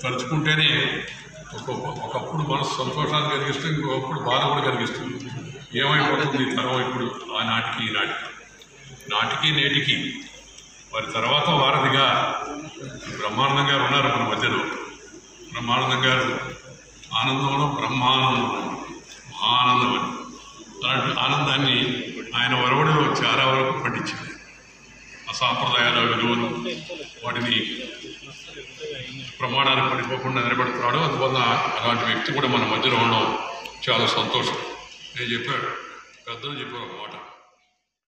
తలుచుకుంటేనే ఒక ఒకప్పుడు మనసు సంతోషాన్ని కలిగిస్తుంది ఇంకొకప్పుడు బాధ కూడా కలిగిస్తుంది ఏమైపోతుంది ఈ తరం ఇప్పుడు ఆనాటికి ఈనాటికి నాటికి నేటికి వారి తర్వాత వారధిగా బ్రహ్మానందం గారు ఉన్నారు మన మధ్యలో బ్రహ్మానందం గారు ఆనందంలో బ్రహ్మానందం ఆనందం అని అలాంటి ఆనందాన్ని ఆయన వరవడిలో చాలా వరకు పండించింది ఆ సాంప్రదాయాల విలువలు వాటిని ప్రమాణాలు పడిపోకుండా నిలబెడుతున్నాడు అందువల్ల అలాంటి వ్యక్తి కూడా మన మధ్యలో ఉండడం చాలా సంతోషం నేను చెప్పాడు పెద్దలు చెప్పారు ఒక మాట